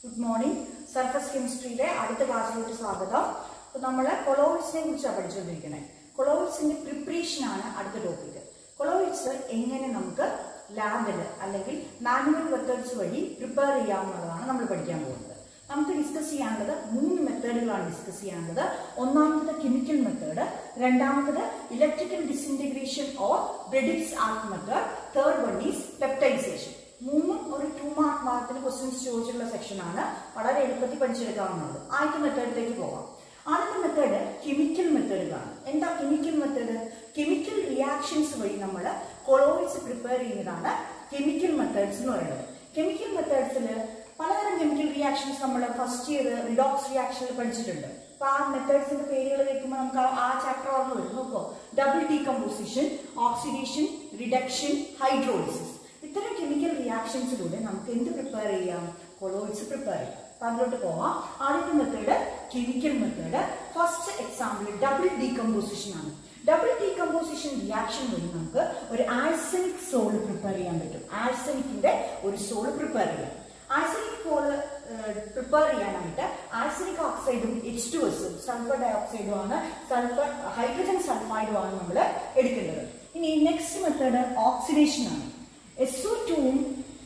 Good morning surface കെമിസ്ട്രിയിലെ അടുത്ത ക്ലാസ്സിലോട്ട് സ്വാഗതം അപ്പോൾ നമ്മൾ കൊളോയിഡ്സിനെ കുറിച്ചാണ് പഠിച്ചുകൊണ്ടിരിക്കുന്നത് കൊളോയിഡ്സിന്റെ പ്രിപ്പറേഷൻ ആണ് അടുത്ത ടോപ്പിക് കൊളോയിഡ്സ് എങ്ങനെ നമുക്ക് ലാബിൽ അല്ലെങ്കിൽ മാനുവൽ മെത്തേഡ്സ് വഴി പ്രിപ്പയർ ചെയ്യാവുന്നതാണ് നമ്മൾ പഠിക്കാൻ പോകുന്നത് നമുക്ക് ഡിസ്കസ് ചെയ്യാനുള്ളത് മൂന്ന് മെത്തേഡുകളാണ് ഡിസ്കസ് ചെയ്യാനുള്ളത് ഒന്നാമത്തത് കെമിക്കൽ മെത്തേഡ് രണ്ടാമത്തത് electrical disintegration or Bredig's arc method third one is peptization മൂന്നും ഒരു ടു മാർക്ക് മാർക്കിന് ക്വസ്റ്റ്യൻസ് ചോദിച്ചിട്ടുള്ള സെക്ഷനാണ് വളരെ എളുപ്പത്തിൽ പഠിച്ചെടുക്കാവുന്നത് ആദ്യത്തെ മെത്തേഡിലേക്ക് പോകാം ആദ്യത്തെ മെത്തേഡ് കെമിക്കൽ മെത്തേഡുകളാണ് എന്താ കെമിക്കൽ മെത്തേഡ് കെമിക്കൽ റിയാക്ഷൻസ് വഴി നമ്മൾ കൊളോയിഡ്സ് പ്രിപ്പയർ ചെയ്യുന്നതാണ് കെമിക്കൽ മെത്തേഡ്സ് എന്ന് പറയുന്നത് കെമിക്കൽ മെത്തേഡ്സിൽ പലതരം കെമിക്കൽ റിയാക്ഷൻസ് നമ്മൾ ഫസ്റ്റ് ഇയർ റിഡോക്സ് റിയാക്ഷനിൽ പഠിച്ചിട്ടുണ്ട് അപ്പൊ ആ മെത്തേഡ്സിന്റെ പേരുകൾ കേൾക്കുമ്പോൾ നമുക്ക് ആ- ആ ചാപ്റ്റർ ഓർമ്മ വരും നോക്കോ double decomposition oxidation reduction hydrolysis ഇത്തരം കെമിക്കൽ റിയാക്ഷൻസിലൂടെ നമുക്ക് എന്ത് പ്രിപ്പയർ ചെയ്യാം കൊളോയിഡ്സ് പ്രിപ്പയർ ചെയ്യാം അപ്പൊ അതിലോട്ട് പോവാം ആദ്യത്തെ method chemical method first example double decomposition ആണ് ഡബിൾ ഡീകമ്പോസിഷൻ റിയാക്ഷൻ വഴി നമുക്ക് ഒരു ആഴ്സനിക് സോള് പ്രിപ്പയർ ചെയ്യാൻ പറ്റും ആഴ്സനിക്കിന്റെ ഒരു സോള് പ്രിപ്പയർ ചെയ്യാം ആഴ്സനിക് സോള് പ്രിപ്പയർ ചെയ്യാനായിട്ട് ആഴ്സനിക് ഓക്സൈഡും എച്ച് ടു എസും സൾഫർ ഡൈ ഓക്സൈഡും ആണ് സൾഫർ ഹൈഡ്രജൻ സൾഫൈഡും ആണ് നമ്മൾ എടുക്കുന്നത് ഇനി നെക്സ്റ്റ് മെത്തേഡ് ഓക്സിഡേഷൻ ആണ് എസ് ഒ ടുവും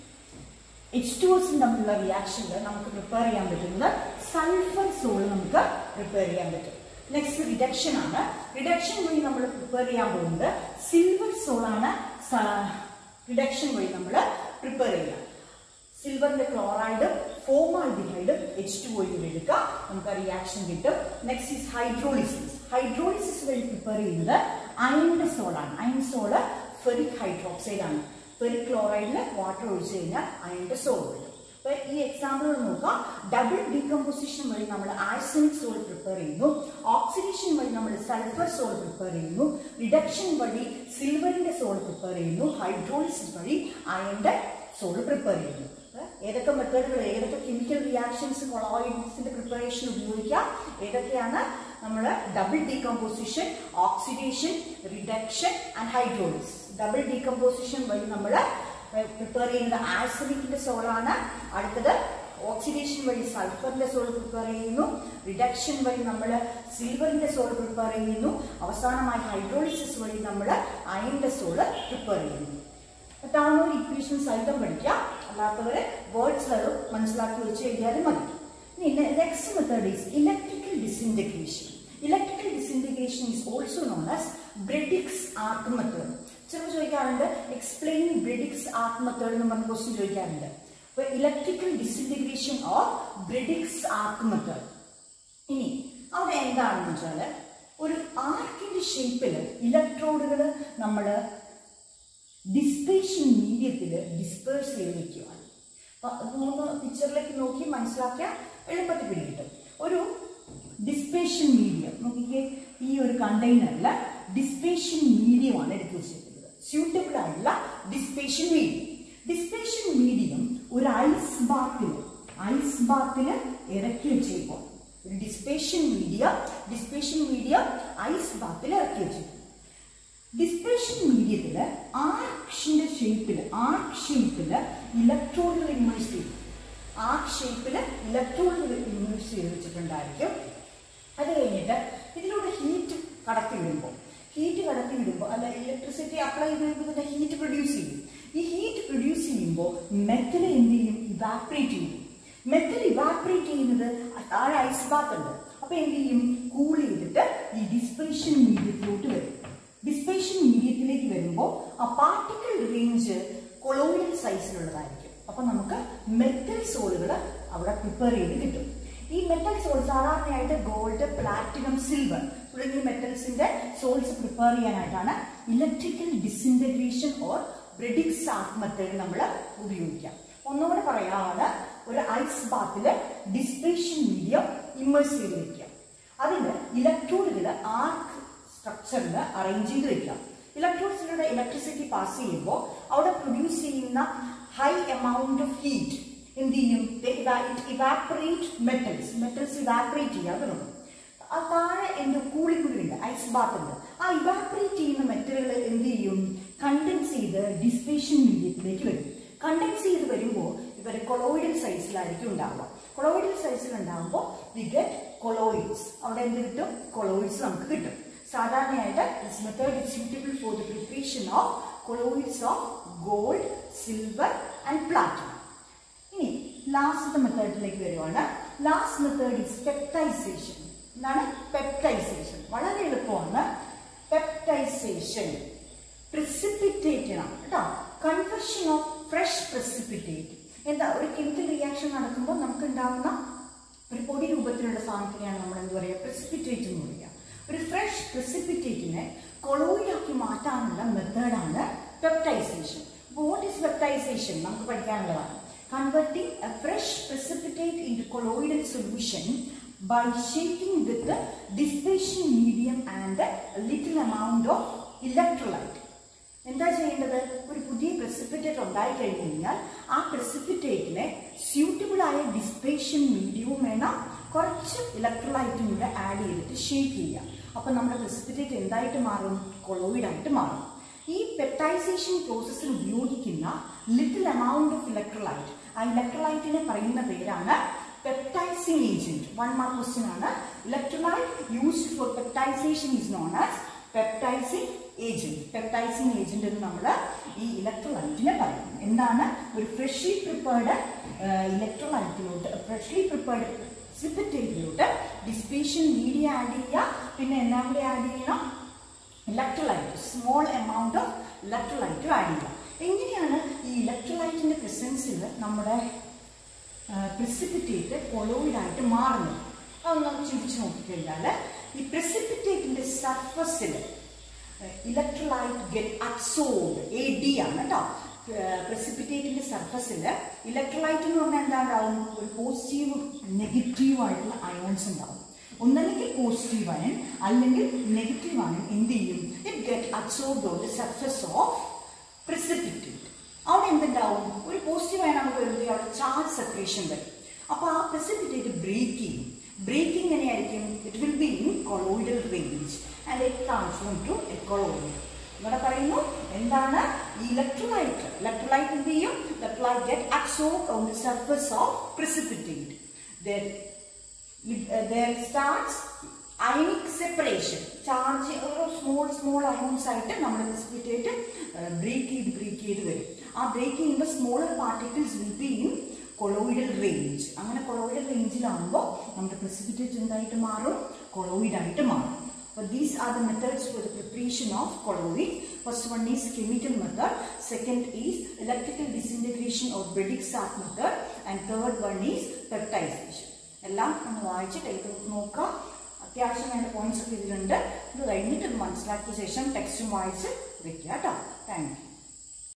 എച്ച് ടു എസും തമ്മിലുള്ള റിയാക്ഷനിൽ നമുക്ക് പ്രിപ്പയർ ചെയ്യാൻ പറ്റുന്നത് സൾഫർ സോൾ നമുക്ക് പ്രിപ്പയർ ചെയ്യാൻ പറ്റും നെക്സ്റ്റ് റിഡക്ഷൻ ആണ് റിഡക്ഷൻ വഴി നമ്മൾ പ്രിപ്പയർ ചെയ്യാൻ പോകുന്നത് സിൽവർ സോൾ ആണ് റിഡക്ഷൻ വഴി നമ്മൾ പ്രിപ്പയർ ചെയ്യുക സിൽവറിന്റെ ക്ലോറൈഡും ഫോമാൽഡിഹൈഡും എച്ച് ടു ഒയിൽ എടുക്കുക നമുക്ക് റിയാക്ഷൻ കിട്ടും നെക്സ്റ്റ് ഈസ് ഹൈഡ്രോളിസിസ് ഹൈഡ്രോളിസിസ് വഴി പ്രിപ്പയർ ചെയ്യുന്നത് അയണിന്റെ സോളാണ് അയൺ സോള് ഫെറിക് ഹൈഡ്രോക്സൈഡ് ആണ് ഫെറിക് ക്ലോറൈഡിൽ വാട്ടർ ഒഴിച്ചു കഴിഞ്ഞാൽ അയണിന്റെ സോൾ കിട്ടും അപ്പൊ ഈ എക്സാമ്പിൾ നോക്കാം ഡബിൾ ഡീകമ്പോസിഷൻ വഴി നമ്മൾ ആഴ്സനിക് സോൾ പ്രിപ്പയർ ചെയ്യുന്നു ഓക്സിഡേഷൻ വഴി നമ്മൾ സൾഫർ സോൾ പ്രിപ്പയർ ചെയ്യുന്നു റിഡക്ഷൻ വഴി സിൽവറിന്റെ സോൾ പ്രിപ്പയർ ചെയ്യുന്നു ഹൈഡ്രോളിസിസ് വഴി അയണിന്റെ സോൾ പ്രിപ്പയർ ചെയ്യുന്നു അപ്പൊ ഏതൊക്കെ മെത്തേഡുകൾ ഏതൊക്കെ കെമിക്കൽ റിയാക്ഷൻസ് കൊളോയിഡ്സിന്റെ പ്രിപ്പറേഷൻ ഉപയോഗിക്കാം ഏതൊക്കെയാണ് നമ്മൾ double decomposition oxidation reduction and hydrolysis double decomposition വഴി നമ്മൾ പ്രിപ്പയർ ചെയ്യുന്നത് ആഴ്സനിക്കിന്റെ സോളാണ് അടുത്തത് ഓക്സിഡേഷൻ വഴി സൾഫറിന്റെ സോൾ പ്രിപ്പയർ ചെയ്യുന്നു റിഡക്ഷൻ വഴി നമ്മൾ സിൽവറിന്റെ സോൾ പ്രിപ്പയർ ചെയ്യുന്നു അവസാനമായി ഹൈഡ്രോളിസിസ് വഴി നമ്മൾ അയണിന്റെ സോള് പ്രിപ്പയർ ചെയ്യുന്നു താഴ്ന്നൂർ ഇക്വേഷൻ സഹിതം പഠിക്കാം അല്ലാത്തവര് വേർഡ്സ് അത് മനസ്സിലാക്കി വെച്ച് എഴുതിയാലും മതി ഇനി next method is electrical disintegration electrical disintegration is also known as Bredig's arc method ചിലപ്പോൾ ചോദിക്കാറുണ്ട് എക്സ്പ്ലെയിൻ ബ്രെഡിക്സ് ആർക്ക് മെത്തേഡ് എന്ന് പറഞ്ഞ ക്വസ്റ്റ്യൻ ചോദിക്കാറുണ്ട് അപ്പൊ electrical disintegration or Bredig's arc method ഇനി അവിടെ എന്താണെന്ന് വെച്ചാൽ ഒരു ആർക്കിന്റെ ഷേപ്പിൽ ഇലക്ട്രോഡുകൾ നമ്മൾ ഡിസ്പേഷൻ മീഡിയത്തിൽ ഡിസ്പേഴ്സ് ചെയ്ത് വെക്കുകയാണ് അപ്പൊ മൂന്ന് പിക്ചറിലേക്ക് നോക്കി മനസ്സിലാക്കിയാൽ എളുപ്പത്തിൽ പിടികിട്ടും ഒരു ഡിസ്പേഷൻ മീഡിയം നോക്കിക്കേ ഈ ഒരു കണ്ടെയ്നറിൽ ഡിസ്പേഷൻ മീഡിയമാണ് എടുത്തു വെച്ചിരിക്കുന്നത് സ്യൂട്ടബിൾ ആയിട്ടുള്ള ഡിസ്പേഷൻ മീഡിയം ഡിസ്പേഷൻ മീഡിയം ഒരു ഐസ് ബാത്തിൽ ഐസ് ബാത്തിൽ ഇറക്കി വെച്ചേക്കും ഒരു dispersion medium dispersion medium ice ബാത്തിൽ ഇറക്കി വെച്ചിരിക്കും ഡിസ്പേഷൻ മീഡിയത്തില് ആർഷിന്റെ ഷേപ്പില് ആർക്ക് ഷേപ്പില് ഇലക്ട്രോണുകൾ ഇൻവേഴ്സ് ചെയ്യും ആർക്ക് ഷേപ്പില് ഇലക്ട്രോണുകൾ ഇൻവേഴ്സ് ചെയ്ത് വെച്ചിട്ടുണ്ടായിരിക്കും അത് കഴിഞ്ഞിട്ട് ഇതിലൂടെ ഹീറ്റ് കടത്തി വിടുമ്പോൾ ഹീറ്റ് കടത്തി വിടുമ്പോൾ അല്ല ഇലക്ട്രിസിറ്റി അപ്ലൈ ചെയ്ത് കഴിയുമ്പോൾ തന്നെ ഹീറ്റ് പ്രൊഡ്യൂസ് ചെയ്യും ഈ ഹീറ്റ് പ്രൊഡ്യൂസ് ചെയ്യുമ്പോൾ മെറ്റൽ എന്ത് ചെയ്യും ഇവാപ്രേറ്റ് ചെയ്യും മെറ്റൽ ഇവാപ്രേറ്റ് ചെയ്യുന്നത് താഴെ ഐസ് ബാത്ത് ഉണ്ട് അപ്പൊ എന്ത് ചെയ്യും കൂൾ ചെയ്തിട്ട് ഈ ഡിസ്പേഷൻ മീഡിയത്തിലോട്ട് വരും ഡിസ്പേഷൻ മീഡിയത്തിലേക്ക് വരുമ്പോൾ ആ പാർട്ടിക്കിൾ റേഞ്ച് കൊളോയിഡൽ സൈസിലുള്ളതായിരിക്കും അപ്പൊ നമുക്ക് മെറ്റൽ സോളുകൾ അവിടെ പ്രിപ്പയർ ചെയ്ത് കിട്ടും ഈ മെറ്റൽ സോൾ സാധാരണയായിട്ട് ഗോൾഡ് പ്ലാറ്റിനം സിൽവർ തുടങ്ങിയ മെറ്റൽസിന്റെ സോൾസ് പ്രിപ്പയർ ചെയ്യാനായിട്ടാണ് electrical disintegration or Bredig's arc method നമ്മൾ ഉപയോഗിക്കാം ഒന്നുകൂടെ പറയാമാണ് ഒരു ഐസ് ബാത്തില് ഡിസ്പേഷൻ മീഡിയം ഇമ്മേഴ്സ് ചെയ്ത് വെക്കുക അതിന് ഇലക്ട്രോഡുകൾ ആർക്ക് സ്ട്രക്ചറിൽ അറേഞ്ച് ചെയ്ത് വെക്കാം ഇലക്ട്രോഡ്സിലൂടെ ഇലക്ട്രിസിറ്റി പാസ് ചെയ്യുമ്പോൾ അവിടെ പ്രൊഡ്യൂസ് ചെയ്യുന്ന ഹൈ എമൗണ്ട് ഓഫ് ഹീറ്റ് എന്ത് ചെയ്യും ഇവാപ്പറേറ്റ് മെറ്റൽസ് മെറ്റൽസ് ഇവാപ്പറേറ്റ് ചെയ്യാൻ തുടങ്ങും ആ താഴെ എന്ത് കൂളിക്കുഴിയുണ്ട് ഐസ് ബാത്ത് ഉണ്ട് ആ ഇവാപ്പറേറ്റ് ചെയ്യുന്ന മെറ്റലുകൾ എന്ത് ചെയ്യും കണ്ടൻസ് ചെയ്ത് ഡിസ്പേഷൻ മീഡിയത്തിലേക്ക് വരും കണ്ടൻസ് ചെയ്ത് വരുമ്പോൾ ഇവർ കൊളോയിഡൽ സൈസിലായിരിക്കും ഉണ്ടാവുക കൊളോയിഡൽ സൈസിൽ ഉണ്ടാകുമ്പോൾ വി ഗെറ്റ് കൊളോയിഡ്സ് അവിടെ എന്ത് കിട്ടും കൊളോയിഡ്സ് നമുക്ക് കിട്ടും സാധാരണയായിട്ട് this method is suitable for the preparation of colloids of gold silver and platinum ഇനി ലാസ്റ്റത്തെ മെത്തേഡിലേക്ക് വരുവാണ് ലാസ്റ്റ് മെത്തേഡ് ഇസ് പെപ്റ്റൈസേഷൻ എന്താണ് പെപ്റ്റൈസേഷൻ വളരെ എളുപ്പമാണ് പെപ്റ്റൈസേഷൻ പ്രിസിപ്പിറ്റേറ്റ് ചെയ്യണം കേട്ടോ കൺവെർഷൻ ഓഫ് ഫ്രഷ് പ്രിസിപ്പിറ്റേറ്റ് എന്താ ഒരു കെമിക്കൽ റിയാക്ഷൻ നടക്കുമ്പോൾ നമുക്ക് ഉണ്ടാകുന്ന ഒരു പൊടി രൂപത്തിലുള്ള സാധനത്തിനെയാണ് നമ്മൾ എന്ത് പറയുക പ്രിസിപ്പിറ്റേറ്റ് എന്ന് പറയുക ഒരു ഫ്രഷ് പ്രിസിപ്പിറ്റേറ്റിനെ കൊളോയിഡാക്കി മാറ്റാനുള്ള മെത്തേഡാണ് പെപ്റ്റൈസേഷൻ വാട്ട് ഈസ് പെപ്റ്റൈസേഷൻ നമുക്ക് പഠിക്കാനുള്ളതാണ് converting a fresh precipitate into colloidal solution by shaking with the dissipation medium and a little amount of electrolyte. എന്താ ചെയ്യേണ്ടത് ഒരു പുതിയ പ്രസിപ്പിറ്റേറ്റ് ഉണ്ടായി കഴിഞ്ഞു കഴിഞ്ഞാൽ ആ പ്രസിപ്പിറ്റേറ്റിനെ സ്യൂട്ടബിൾ ആയ ഡിസ്പേഷൻ മീഡിയവും വേണം കുറച്ച് ഇലക്ട്രോലൈറ്റും കൂടെ ആഡ് ചെയ്തിട്ട് ഷേക്ക് ചെയ്യുക അപ്പം നമ്മുടെ പ്രസിപ്പിറ്റേറ്റ് എന്തായിട്ട് മാറും കൊളോയിഡ് ആയിട്ട് മാറും ഈ പെപ്റ്റൈസേഷൻ പ്രോസസ്സിൽ ഉപയോഗിക്കുന്ന ലിറ്റിൽ എമൗണ്ട് ഓഫ് ഇലക്ട്രോലൈറ്റ് ആ ഇലക്ട്രോലൈറ്റിനെ പറയുന്ന പേരാണ് peptizing agent one mark question ആണ് electrolyte used for peptization is known as peptizing agent peptizing agent എന്ന് നമ്മൾ ഈ ഇലക്ട്രോലൈറ്റിനെ പറയും എന്താണ് ഒരു ഫ്രഷ്ലി പ്രിപ്പയർഡ് ഇലക്ട്രോലൈറ്റിലോട്ട് ഫ്രഷ്ലി പ്രിപ്പയർഡ് സിപ്പറ്റേറ്റിലോട്ട് ഡിസ്പേഷൻ മീഡിയ ആഡ് ചെയ്യുക പിന്നെ എന്നാ കൂടി ആഡ് ചെയ്യണം electrolyte small amount of electrolyte add ചെയ്യുക എങ്ങനെയാണ് ഈ ഇലക്ട്രോലൈറ്റിന്റെ പ്രസൻസിൽ നമ്മുടെ പ്രസിപ്പിറ്റേറ്റ് കൊളോയിഡായിട്ട് മാറുന്നത് അതൊന്ന് ചിന്തിച്ച് നോക്കിക്കഴിഞ്ഞാൽ ഈ പ്രസിപ്പിറ്റേറ്റിന്റെ സർഫസിൽ electrolyte get absorb A D ആണ് കേട്ടോ പ്രസിപ്പിറ്റേറ്റിന്റെ സർഫസിൽ ഇലക്ട്രോലൈറ്റ് എന്ന് പറഞ്ഞാൽ എന്താ ഉണ്ടാവും ഒരു പോസിറ്റീവ് നെഗറ്റീവ് ആയിട്ടുള്ള അയോൺസ് ഉണ്ടാവും ഒന്നല്ലെങ്കിൽ പോസിറ്റീവ് അയൺ അല്ലെങ്കിൽ നെഗറ്റീവ് അയൺ എന്ത് ചെയ്യും it get absorb on the surface of precipitate അവിടെ എന്തുണ്ടാവും ഒരു പോസിറ്റീവ് ആയി നമുക്ക് വരുമ്പോൾ അവിടെ ചാർജ് സെപ്പറേഷൻ വരും അപ്പോൾ ആ precipitate ബ്രേക്ക് ചെയ്യും ബ്രേക്കിംഗ് എങ്ങനെയായിരിക്കും it will be in colloidal range and it transform to a colloid ഇവിടെ പറയുന്നു എന്താണ് ഈ ഇലക്ട്രോലൈറ്റ് ഇലക്ട്രോലൈറ്റ് എന്ത് ചെയ്യും electrolyte get absorb on the surface of precipitate then uh, there starts ionic separation charge ഓരോ small small ions ആയിട്ട് നമ്മൾ precipitate break ചെയ്ത് ബ്രേക്ക് ചെയ്ത് വരും ആ ബ്രേക്ക് ചെയ്യുമ്പോൾ smaller particles will be in colloidal range അങ്ങനെ കൊളോയിഡൽ റേഞ്ചിലാകുമ്പോൾ നമ്മുടെ പ്രസിപ്പിറ്റേറ്റ് എന്തായിട്ട് മാറും കൊളോയിഡ് ആയിട്ട് മാറും അപ്പോൾ these are the methods for the preparation of colloid first one is chemical method second is electrical disintegration of Bredig's സാറ്റ് method and third one is peptization എല്ലാം ഒന്ന് വായിച്ചിട്ട് ഇത് നോക്കാം അത്യാവശ്യം വേണ്ട പോയിന്റ്സ് ഒക്കെ ഇതിലുണ്ട് ഇത് കഴിഞ്ഞിട്ട് ഇത് മനസ്സിലാക്കിയ ശേഷം ടെക്സ്റ്റും വായിച്ച് വെക്കുക കേട്ടോ താങ്ക് യു